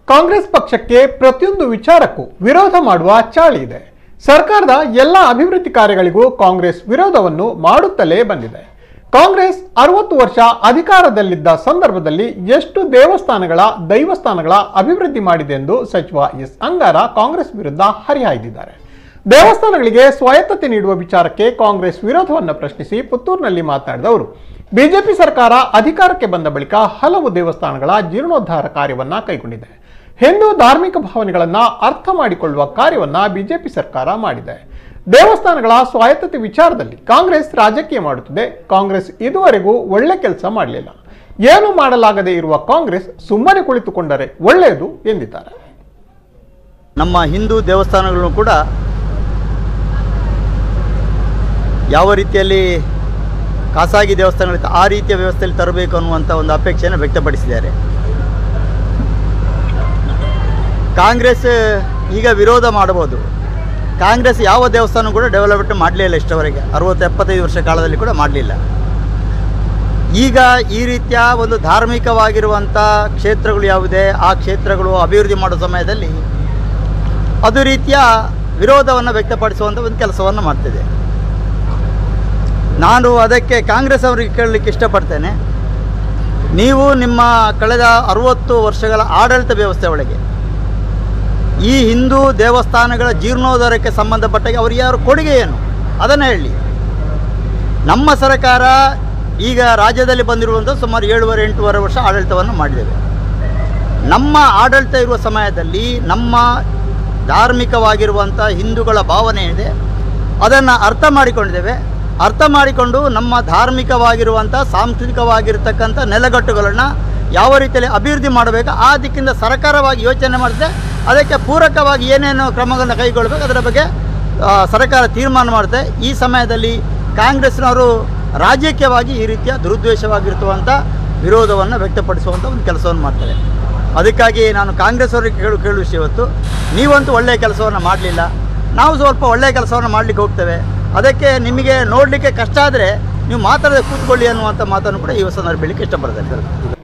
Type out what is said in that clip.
ಕಾಂಗ್ರೆಸ್ ಪಕ್ಷಕ್ಕೆ ಪ್ರತಿಯೊಂದು ವಿಚಾರಕ್ಕೂ ವಿರೋಧ ಮಾಡುವ ಚಾಳಿ ಇದೆ ಸರ್ಕಾರದ ಎಲ್ಲ ಅಭಿವೃದ್ಧಿ ಕಾರ್ಯಗಳಿಗೂ ಕಾಂಗ್ರೆಸ್ ವಿರೋಧವನ್ನು ಮಾಡುತ್ತಲೇ ಬಂದಿದೆ ಕಾಂಗ್ರೆಸ್ ಅರವತ್ತು ವರ್ಷ ಅಧಿಕಾರದಲ್ಲಿದ್ದ ಸಂದರ್ಭದಲ್ಲಿ ಎಷ್ಟು ದೇವಸ್ಥಾನಗಳ ದೈವಸ್ಥಾನಗಳ ಅಭಿವೃದ್ಧಿ ಮಾಡಿದೆ ಎಂದು ಸಚಿವ ಎಸ್ ಅಂಗಾರ ಕಾಂಗ್ರೆಸ್ ವಿರುದ್ಧ ಹರಿಹಾಯ್ದಿದ್ದಾರೆ ದೇವಸ್ಥಾನಗಳಿಗೆ ಸ್ವಾಯತ್ತತೆ ನೀಡುವ ವಿಚಾರಕ್ಕೆ ಕಾಂಗ್ರೆಸ್ ವಿರೋಧವನ್ನು ಪ್ರಶ್ನಿಸಿ ಪುತ್ತೂರಿನಲ್ಲಿ ಮಾತನಾಡಿದ ಅವರು ಬಿಜೆಪಿ ಸರ್ಕಾರ ಅಧಿಕಾರಕ್ಕೆ ಬಂದ ಬಳಿಕ ಹಲವು ದೇವಸ್ಥಾನಗಳ ಜೀರ್ಣೋದ್ಧಾರ ಕಾರ್ಯವನ್ನ ಕೈಗೊಂಡಿದೆ ಹಿಂದೂ ಧಾರ್ಮಿಕ ಭಾವನೆಗಳನ್ನ ಅರ್ಥ ಮಾಡಿಕೊಳ್ಳುವ ಕಾರ್ಯವನ್ನ ಬಿಜೆಪಿ ಸರ್ಕಾರ ಮಾಡಿದೆ ದೇವಸ್ಥಾನಗಳ ಸ್ವಾಯತ್ತತೆ ವಿಚಾರದಲ್ಲಿ ಕಾಂಗ್ರೆಸ್ ರಾಜಕೀಯ ಮಾಡುತ್ತದೆ ಕಾಂಗ್ರೆಸ್ ಇದುವರೆಗೂ ಒಳ್ಳೆ ಕೆಲಸ ಮಾಡಲಿಲ್ಲ ಏನು ಮಾಡಲಾಗದೆ ಇರುವ ಕಾಂಗ್ರೆಸ್ ಸುಮ್ಮನೆ ಕುಳಿತುಕೊಂಡರೆ ಒಳ್ಳೆಯದು ಎಂದಿದ್ದಾರೆ ನಮ್ಮ ಹಿಂದೂ ದೇವಸ್ಥಾನಗಳನ್ನು ಕೂಡ ಯಾವ ರೀತಿಯಲ್ಲಿ ಖಾಸಗಿ ದೇವಸ್ಥಾನಗಳಿಗೆ ಆ ರೀತಿಯ ವ್ಯವಸ್ಥೆಯಲ್ಲಿ ತರಬೇಕು ಅನ್ನುವಂಥ ಒಂದು ಅಪೇಕ್ಷೆಯನ್ನು ವ್ಯಕ್ತಪಡಿಸಿದ್ದಾರೆ ಕಾಂಗ್ರೆಸ್ ಈಗ ವಿರೋಧ ಮಾಡಬಹುದು ಕಾಂಗ್ರೆಸ್ ಯಾವ ದೇವಸ್ಥಾನ ಕೂಡ ಡೆವಲಪ್ಮೆಂಟ್ ಮಾಡಲೇ ಇಲ್ಲ ಇಷ್ಟವರೆಗೆ ಅರುವತ್ತು ಎಪ್ಪತ್ತೈದು ವರ್ಷ ಕಾಲದಲ್ಲಿ ಕೂಡ ಮಾಡಲಿಲ್ಲ ಈಗ ಈ ರೀತಿಯ ಒಂದು ಧಾರ್ಮಿಕವಾಗಿರುವಂಥ ಕ್ಷೇತ್ರಗಳು ಯಾವುದೇ ಆ ಕ್ಷೇತ್ರಗಳು ಅಭಿವೃದ್ಧಿ ಮಾಡೋ ಸಮಯದಲ್ಲಿ ಅದು ರೀತಿಯ ವಿರೋಧವನ್ನು ವ್ಯಕ್ತಪಡಿಸುವಂಥ ಒಂದು ಕೆಲಸವನ್ನು ಮಾಡ್ತಿದೆ ನಾನು ಅದಕ್ಕೆ ಕಾಂಗ್ರೆಸ್ ಅವರಿಗೆ ಕೇಳಲಿಕ್ಕೆ ಇಷ್ಟಪಡ್ತೇನೆ ನೀವು ನಿಮ್ಮ ಕಳೆದ ಅರುವತ್ತು ವರ್ಷಗಳ ಆಡಳಿತ ವ್ಯವಸ್ಥೆ ಒಳಗೆ ಈ ಹಿಂದೂ ದೇವಸ್ಥಾನಗಳ ಜೀರ್ಣೋದ್ಧಾರಕ್ಕೆ ಸಂಬಂಧಪಟ್ಟಾಗೆ ಅವ್ರಿಗೆ ಯಾರು ಕೊಡುಗೆ ಏನು ಅದನ್ನು ಹೇಳಿ ನಮ್ಮ ಸರ್ಕಾರ ಈಗ ರಾಜ್ಯದಲ್ಲಿ ಬಂದಿರುವಂಥ ಸುಮಾರು ಏಳುವರೆ ಎಂಟೂವರೆ ವರ್ಷ ಆಡಳಿತವನ್ನು ಮಾಡಿದ್ದೇವೆ ನಮ್ಮ ಆಡಳಿತ ಇರುವ ಸಮಯದಲ್ಲಿ ನಮ್ಮ ಧಾರ್ಮಿಕವಾಗಿರುವಂಥ ಹಿಂದೂಗಳ ಭಾವನೆ ಇದೆ ಅದನ್ನು ಅರ್ಥ ಮಾಡಿಕೊಂಡಿದ್ದೇವೆ ಅರ್ಥ ಮಾಡಿಕೊಂಡು ನಮ್ಮ ಧಾರ್ಮಿಕವಾಗಿರುವಂಥ ಸಾಂಸ್ಕೃತಿಕವಾಗಿರ್ತಕ್ಕಂಥ ನೆಲೆಗಟ್ಟುಗಳನ್ನು ಯಾವ ರೀತಿಯಲ್ಲಿ ಅಭಿವೃದ್ಧಿ ಮಾಡಬೇಕು ಆ ದಿಕ್ಕಿಂದ ಸರ್ಕಾರವಾಗಿ ಯೋಚನೆ ಮಾಡಿದೆ ಅದಕ್ಕೆ ಪೂರಕವಾಗಿ ಏನೇನು ಕ್ರಮಗಳನ್ನು ಕೈಗೊಳ್ಳಬೇಕು ಅದರ ಬಗ್ಗೆ ಆ, ಸರ್ಕಾರ ತೀರ್ಮಾನ ಮಾಡುತ್ತೆ ಈ ಸಮಯದಲ್ಲಿ ಕಾಂಗ್ರೆಸ್ನವರು ರಾಜಕೀಯವಾಗಿ ಈ ರೀತಿಯ ದುರುದ್ದೇಶವಾಗಿರ್ತವಂಥ ವಿರೋಧವನ್ನು ವ್ಯಕ್ತಪಡಿಸುವಂಥ ಒಂದು ಕೆಲಸವನ್ನು ಮಾಡ್ತಾರೆ ಅದಕ್ಕಾಗಿ ನಾನು ಕಾಂಗ್ರೆಸ್ ಅವರಿಗೆ ಕೇಳು ಕೇಳುವ ವಿಷಯ ಇವತ್ತು ನೀವಂತೂ ಒಳ್ಳೆಯ ಕೆಲಸವನ್ನು ಮಾಡಲಿಲ್ಲ ನಾವು ಸ್ವಲ್ಪ ಒಳ್ಳೆಯ ಕೆಲಸವನ್ನು ಮಾಡಲಿಕ್ಕೆ ಹೋಗ್ತೇವೆ ಅದಕ್ಕೆ ನಿಮಗೆ ನೋಡಲಿಕ್ಕೆ ಕಷ್ಟ ಆದರೆ ನೀವು ಮಾತಾಡದೆ ಕೂತ್ಕೊಳ್ಳಿ ಅನ್ನುವಂಥ ಮಾತನ್ನು ಕೂಡ ಈ ಸಂದರ್ಭ ಹೇಳಲಿಕ್ಕೆ ಇಷ್ಟಪಡ್ತೇನೆ